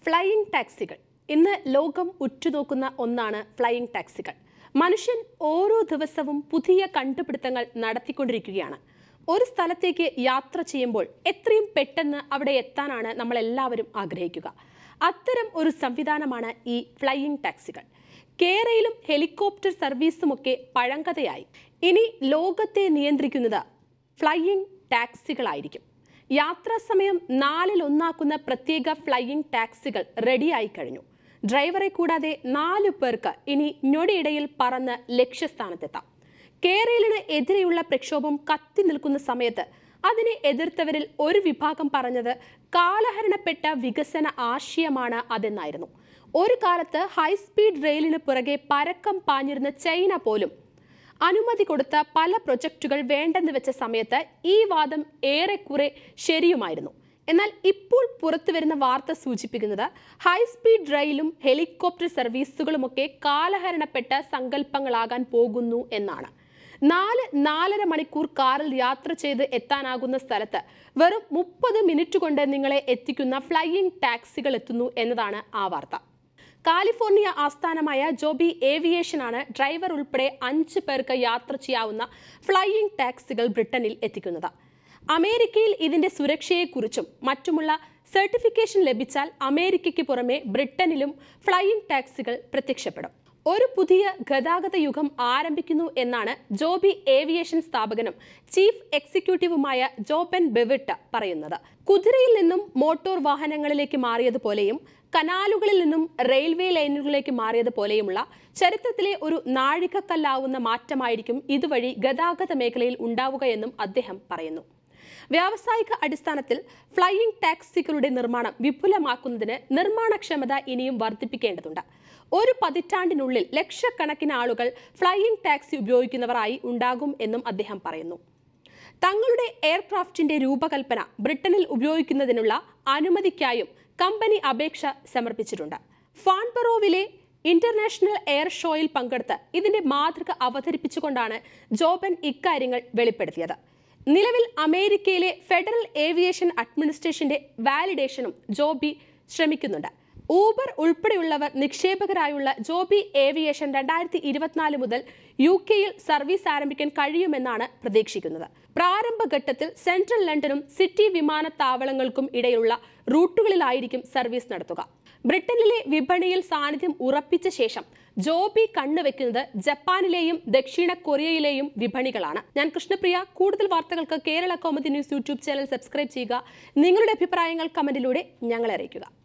flying ടാക്സികൾ ഇന്ന് ലോകം ഉറ്റുനോക്കുന്ന ഒന്നാണ് ഫ്ലൈയിങ് ടാക്സികൾ മനുഷ്യൻ ഓരോ ദിവസവും പുതിയ കണ്ടുപിടുത്തങ്ങൾ നടത്തിക്കൊണ്ടിരിക്കുകയാണ് ഒരു സ്ഥലത്തേക്ക് യാത്ര ചെയ്യുമ്പോൾ എത്രയും പെട്ടെന്ന് അവിടെ എത്താനാണ് നമ്മൾ എല്ലാവരും ആഗ്രഹിക്കുക അത്തരം ഒരു സംവിധാനമാണ് ഈ ഫ്ലൈയിങ് ടാക്സികൾ കേരളയിലും ഹെലികോപ്റ്റർ സർവീസുമൊക്കെ പഴങ്കഥയായി ഇനി ലോകത്തെ നിയന്ത്രിക്കുന്നത് ഫ്ലൈയിങ് ടാക്സികളായിരിക്കും യാത്രാ സമയം നാലിൽ ഒന്നാക്കുന്ന പ്രത്യേക ഫ്ലൈയിങ് ടാക്സികൾ റെഡിയായി കഴിഞ്ഞു ഡ്രൈവറെ കൂടാതെ നാലു പേർക്ക് ഇനി ഞൊടിയിടയിൽ പറന്ന് ലക്ഷ്യസ്ഥാനത്തെത്താം കേരളിന് എതിരെയുള്ള പ്രക്ഷോഭം കത്തി നിൽക്കുന്ന സമയത്ത് അതിനെ എതിർത്തവരിൽ ഒരു വിഭാഗം പറഞ്ഞത് കാലഹരണപ്പെട്ട വികസന ആശയമാണ് അതെന്നായിരുന്നു ഒരു കാലത്ത് ഹൈസ്പീഡ് റെയിലിന് പുറകെ പരക്കം പാഞ്ഞിരുന്ന ചൈന പോലും അനുമതി കൊടുത്ത പല പ്രൊജക്റ്റുകൾ വേണ്ടെന്ന് വെച്ച സമയത്ത് ഈ വാദം ഏറെക്കുറെ ശരിയുമായിരുന്നു എന്നാൽ ഇപ്പോൾ പുറത്തു വരുന്ന വാർത്ത സൂചിപ്പിക്കുന്നത് ഹൈസ്പീഡ് റെയിലും ഹെലികോപ്റ്റർ സർവീസുകളുമൊക്കെ കാലഹരണപ്പെട്ട സങ്കല്പങ്ങളാകാൻ പോകുന്നു എന്നാണ് നാല് നാലര മണിക്കൂർ കാറിൽ യാത്ര ചെയ്ത് എത്താനാകുന്ന സ്ഥലത്ത് വെറും മുപ്പത് മിനിറ്റ് കൊണ്ട് നിങ്ങളെ എത്തിക്കുന്ന ഫ്ലൈയിങ് ടാക്സികൾ എത്തുന്നു എന്നതാണ് ആ വാർത്ത കാലിഫോർണിയ ആസ്ഥാനമായ ജോബി ഏവിയേഷനാണ് ഡ്രൈവർ ഉൾപ്പെടെ അഞ്ച് പേർക്ക് യാത്ര ചെയ്യാവുന്ന ഫ്ലൈയിങ് ടാക്സികൾ ബ്രിട്ടനിൽ എത്തിക്കുന്നത് അമേരിക്കയിൽ ഇതിന്റെ സുരക്ഷയെക്കുറിച്ചും മറ്റുമുള്ള സർട്ടിഫിക്കേഷൻ ലഭിച്ചാൽ അമേരിക്കയ്ക്ക് പുറമെ ബ്രിട്ടനിലും ഫ്ലൈയിങ് ടാക്സികൾ പ്രത്യക്ഷപ്പെടും ഒരു പുതിയ ഗതാഗത യുഗം ആരംഭിക്കുന്നു എന്നാണ് ജോബി ഏവിയേഷൻ സ്ഥാപകനും ചീഫ് എക്സിക്യൂട്ടീവുമായ ജോബൻ ബെവിട്ട് പറയുന്നത് കുതിരയിൽ നിന്നും മോട്ടോർ വാഹനങ്ങളിലേക്ക് മാറിയതുപോലെയും കനാലുകളിൽ നിന്നും റെയിൽവേ ലൈനുകളിലേക്ക് മാറിയതുപോലെയുമുള്ള ചരിത്രത്തിലെ ഒരു നാഴികക്കല്ലാവുന്ന മാറ്റമായിരിക്കും ഇതുവഴി ഗതാഗത മേഖലയിൽ ഉണ്ടാവുകയെന്നും അദ്ദേഹം പറയുന്നു വ്യാവസായിക അടിസ്ഥാനത്തിൽ ഫ്ലൈയിങ് ടാക്സികളുടെ നിർമ്മാണം വിപുലമാക്കുന്നതിന് നിർമ്മാണക്ഷമത ഇനിയും വർദ്ധിപ്പിക്കേണ്ടതുണ്ട് ഒരു പതിറ്റാണ്ടിനുള്ളിൽ ലക്ഷക്കണക്കിന് ആളുകൾ ഫ്ലൈയിങ് ടാക്സി ഉപയോഗിക്കുന്നവരായി ഉണ്ടാകും എന്നും അദ്ദേഹം പറയുന്നു തങ്ങളുടെ എയർക്രാഫ്റ്റിന്റെ രൂപകൽപ്പന ബ്രിട്ടനിൽ ഉപയോഗിക്കുന്നതിനുള്ള അനുമതിക്കായും കമ്പനി അപേക്ഷ സമർപ്പിച്ചിട്ടുണ്ട് ഫാൺബറോവിലെ ഇന്റർനാഷണൽ എയർ ഷോയിൽ പങ്കെടുത്ത് ഇതിന്റെ മാതൃക അവതരിപ്പിച്ചുകൊണ്ടാണ് ജോബൻ ഇക്കാര്യങ്ങൾ വെളിപ്പെടുത്തിയത് നിലവിൽ അമേരിക്കയിലെ ഫെഡറൽ ഏവിയേഷൻ അഡ്മിനിസ്ട്രേഷന്റെ വാലിഡേഷനും ജോബി ശ്രമിക്കുന്നുണ്ട് ഊബർ ഉൾപ്പെടെയുള്ളവർ നിക്ഷേപകരായുള്ള ജോബി ഏവിയേഷൻ രണ്ടായിരത്തി ഇരുപത്തിനാല് മുതൽ യു കെയിൽ സർവീസ് ആരംഭിക്കാൻ കഴിയുമെന്നാണ് പ്രതീക്ഷിക്കുന്നത് പ്രാരംഭഘട്ടത്തിൽ സെൻട്രൽ ലണ്ടനും സിറ്റി വിമാനത്താവളങ്ങൾക്കും ഇടയിലുള്ള റൂട്ടുകളിലായിരിക്കും സർവീസ് നടത്തുക ബ്രിട്ടനിലെ വിപണിയിൽ സാന്നിധ്യം ഉറപ്പിച്ച ശേഷം ജോബി കണ്ണുവെക്കുന്നത് ജപ്പാനിലെയും ദക്ഷിണ കൊറിയയിലെയും വിപണികളാണ് ഞാൻ കൃഷ്ണപ്രിയ കൂടുതൽ വാർത്തകൾക്ക് കേരള കോമതി ന്യൂസ് യൂട്യൂബ് ചാനൽ സബ്സ്ക്രൈബ് ചെയ്യുക നിങ്ങളുടെ അഭിപ്രായങ്ങൾ കമന്റിലൂടെ ഞങ്ങളെ അറിയിക്കുക